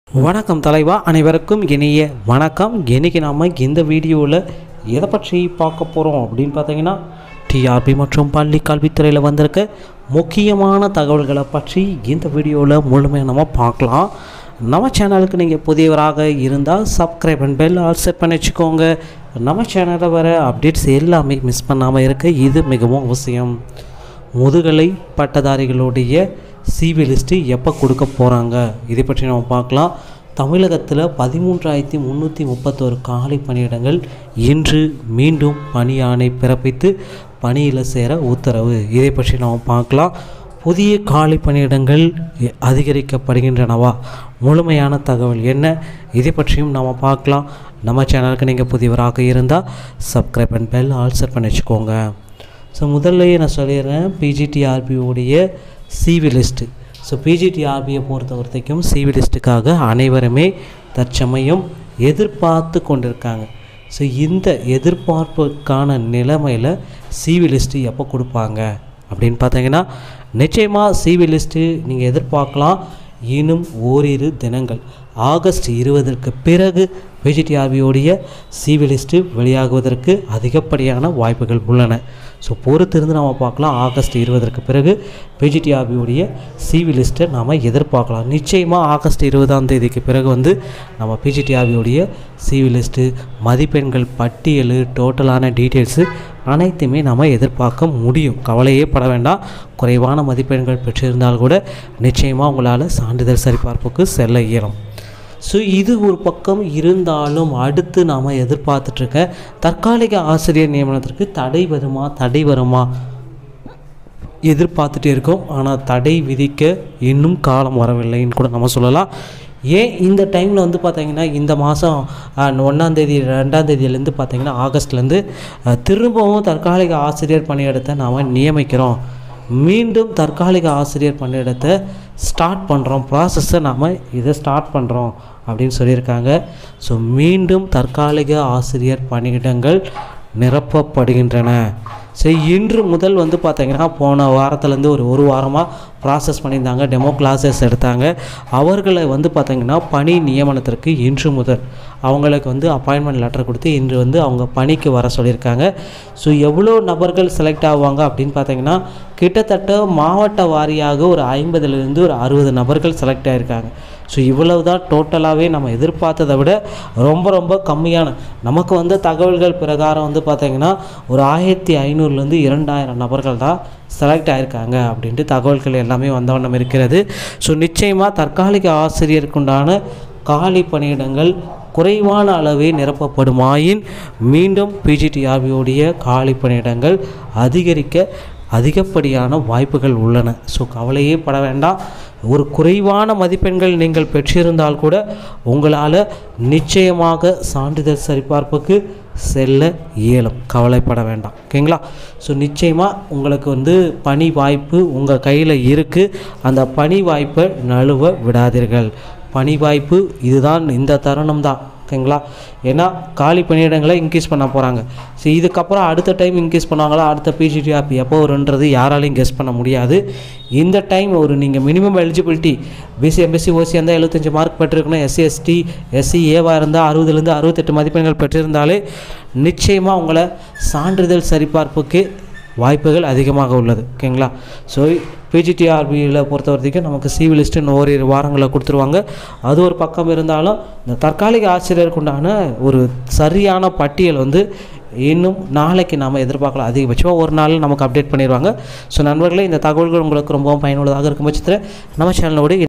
வணக்கம் தலைவா அனைவருக்கும் இனிய வணக்கம் இன்னைக்கு நாம் இந்த வீடியோவில் எதை பற்றி பார்க்க போகிறோம் அப்படின்னு பார்த்தீங்கன்னா டிஆர்பி மற்றும் பள்ளி கல்வித்துறையில் வந்திருக்க முக்கியமான தகவல்களை பற்றி இந்த வீடியோவில் முழுமையாக நம்ம பார்க்கலாம் நம்ம சேனலுக்கு நீங்கள் புதியவராக இருந்தால் subscribe and bell all set பண்ணி வச்சுக்கோங்க நம்ம சேனலில் வர அப்டேட்ஸ் எல்லாமே மிஸ் பண்ணாமல் இருக்க இது மிகவும் அவசியம் முதுகலை பட்டதாரிகளுடைய சிவி லிஸ்ட்டு எப்போ கொடுக்க போகிறாங்க இதை பற்றி நம்ம பார்க்கலாம் தமிழகத்தில் பதிமூன்றாயிரத்தி முந்நூற்றி முப்பத்தோரு காலி பணியிடங்கள் இன்று மீண்டும் பணி ஆணை பிறப்பித்து பணியில் சேர உத்தரவு இதை பற்றி நாம் பார்க்கலாம் புதிய காலி பணியிடங்கள் எ- அதிகரிக்கப்படுகின்றனவா முழுமையான தகவல் என்ன இதை பற்றியும் நாம் பார்க்கலாம் நம்ம சேனலுக்கு நீங்கள் புதியவராக இருந்தால் subscribe and bell all set பண்ணி வச்சுக்கோங்க ஸோ முதல்லயே நான் சொல்லிடுறேன் பிஜிடிஆர்பியோடைய சிவி லிஸ்ட்டு ஸோ பிஜிடிஆர்பியை பொறுத்த வரைக்கும் சிவி லிஸ்ட்டுக்காக அனைவருமே தற்சமயம் எதிர்பார்த்து கொண்டிருக்காங்க ஸோ இந்த எதிர்பார்ப்புக்கான நிலைமையில் சிவி லிஸ்ட்டு எப்போ கொடுப்பாங்க அப்படின்னு பார்த்தீங்கன்னா நிச்சயமாக சிவி லிஸ்ட்டு நீங்கள் எதிர்பார்க்கலாம் இன்னும் ஓரிரு தினங்கள் ஆகஸ்ட் இருபதற்கு பிறகு பிஜிடிஆர்பியோடைய சிவி லிஸ்ட்டு வெளியாகுவதற்கு அதிகப்படியான வாய்ப்புகள் உள்ளன ஸோ பொறுத்திருந்து நம்ம பார்க்கலாம் ஆகஸ்ட் இருபதற்கு பிறகு பிஜிடிஆர்பியோடைய சிவி லிஸ்ட்டை நாம் எதிர்பார்க்கலாம் நிச்சயமாக ஆகஸ்ட் இருபதாம் தேதிக்கு பிறகு வந்து நம்ம பிஜிடிஆர்பியோடைய சிவி லிஸ்ட்டு மதிப்பெண்கள் பட்டியல் டோட்டலான டீட்டெயில்ஸு அனைத்துமே நம்ம எதிர்பார்க்க முடியும் கவலையே பட வேண்டாம் குறைவான மதிப்பெண்கள் பெற்றிருந்தால் கூட நிச்சயமாக உங்களால் சான்றிதழ் சரிபார்ப்புக்கு செல்ல இயலும் ஸோ இது ஒரு பக்கம் இருந்தாலும் அடுத்து நாம் எதிர்பார்த்துட்ருக்க தற்காலிக ஆசிரியர் நியமனத்திற்கு தடை வருமா தடை வருமா எதிர்பார்த்துட்டே இருக்கோம் ஆனால் தடை விதிக்க இன்னும் காலம் வரவில்லைன்னு கூட நம்ம சொல்லலாம் ஏன் இந்த டைமில் வந்து பார்த்தீங்கன்னா இந்த மாதம் ஒன்றாந்தேதி ரெண்டாந்தேதியிலேருந்து பார்த்தீங்கன்னா ஆகஸ்ட்லேருந்து அஹ், திரும்பவும் தற்காலிக ஆசிரியர் பணியிடத்தை நாம் நியமிக்கிறோம் மீண்டும் தற்காலிக ஆசிரியர் பணியிடத்தை ஸ்டார்ட் பண்ணுறோம் ப்ராசஸை நாம் இதை ஸ்டார்ட் பண்ணுறோம் அப்படின்னு சொல்லியிருக்காங்க ஸோ மீண்டும் தற்காலிக ஆசிரியர் பணியிடங்கள் நிரப்பப்படுகின்றன சரி இன்று முதல் வந்து பார்த்தீங்கன்னா போன வாரத்துலேருந்து ஒரு ஒரு வாரமாக ப்ராசஸ் பண்ணியிருந்தாங்க டெமோ கிளாஸஸ் எடுத்தாங்க அவர்களை வந்து பார்த்தீங்கன்னா பணி நியமனத்திற்கு இன்று முதல் அவங்களுக்கு வந்து அப்பாயின்மெண்ட் லெட்டர் கொடுத்து இன்று வந்து அவங்க பணிக்கு வர சொல்லியிருக்காங்க ஸோ எவ்வளோ நபர்கள் செலக்ட் ஆவாங்க அப்படின்னு பார்த்தீங்கன்னா கிட்டத்தட்ட மாவட்ட வாரியாக ஒரு ஐம்பதுலேருந்து ஒரு அறுபது நபர்கள் செலக்ட் ஆகியிருக்காங்க ஸோ இவ்வளவு தான் டோட்டலாகவே நம்ம எதிர்பார்த்ததை விட ரொம்ப ரொம்ப கம்மியான நமக்கு வந்த தகவல்கள் பிரகாரம் வந்து பார்த்திங்கன்னா ஒரு ஆயிரத்தி ஐநூறுலேருந்து இரண்டாயிரம் நபர்கள் தான் செலக்ட் ஆயிருக்காங்க அப்படின்ட்டு தகவல்கள் எல்லாமே வந்த வண்ணம் இருக்கிறது ஸோ நிச்சயமாக தற்காலிக ஆசிரியருக்குண்டான காலி பணியிடங்கள் குறைவான அளவே நிரப்பப்படுமாயின் மீண்டும் பிஜிடிஆர்பியோடைய காலி பணியிடங்கள் அதிகரிக்க அதிகப்படியான வாய்ப்புகள் உள்ளன ஸோ கவலையே பட வேண்டாம் ஒரு குறைவான மதிப்பெண்கள் நீங்கள் பெற்றிருந்தால் கூட உங்களால் நிச்சயமாக சான்றிதழ் சரிபார்ப்புக்கு செல்ல இயலும் கவலைப்பட வேண்டாம் ஓகேங்களா ஸோ நிச்சயமாக உங்களுக்கு வந்து பணி வாய்ப்பு உங்கள் கையில் இருக்குது அந்த பணி வாய்ப்பை நழுவ விடாதீர்கள் பணி வாய்ப்பு இதுதான் இந்த தருணம் தான் ஓகேங்களா ஏன்னா காலி பணியிடங்களை இன்க்ரீஸ் பண்ண போகிறாங்க ஸோ இதுக்கப்புறம் அடுத்த டைம் இன்க்ரீஸ் பண்ணுவாங்களா அடுத்த பிஜிடிஆர்பி எப்போ வருன்றது யாராலையும் கெஸ் பண்ண முடியாது இந்த டைம் ஒரு நீங்கள் minimum eligibility BC MBC OC இருந்தால் எழுபத்தஞ்சு மார்க் பெற்றிருக்கணும் எஸ்சி எஸ்டி எஸ்சி ஏவாக இருந்தால் அறுபதுலேருந்து அறுபத்தெட்டு மதிப்பெண்கள் பெற்றிருந்தாலே நிச்சயமாக உங்களை சான்றிதழ் சரிபார்ப்புக்கு வாய்ப்புகள் அதிகமாக உள்ளது ஓகேங்களா ஸோ பிஜிடிஆர்பியில் பொறுத்த வரைக்கும் நமக்கு சிவி லிஸ்ட்டு இன்னும் ஓரிரு வாரங்களில் கொடுத்துருவாங்க அது ஒரு பக்கம் இருந்தாலும் இந்த தற்காலிக ஆசிரியருக்கு உண்டான ஒரு சரியான பட்டியல் வந்து இன்னும் நாளைக்கு நாம் எதிர்பார்க்கலாம் அதிகபட்சமாக ஒரு நாள் நமக்கு அப்டேட் பண்ணிடுவாங்க ஸோ நண்பர்களே இந்த தகவல்கள் உங்களுக்கு ரொம்பவும் பயனுள்ளதாக இருக்கும் பட்சத்தில் நம்ம சேனலோடு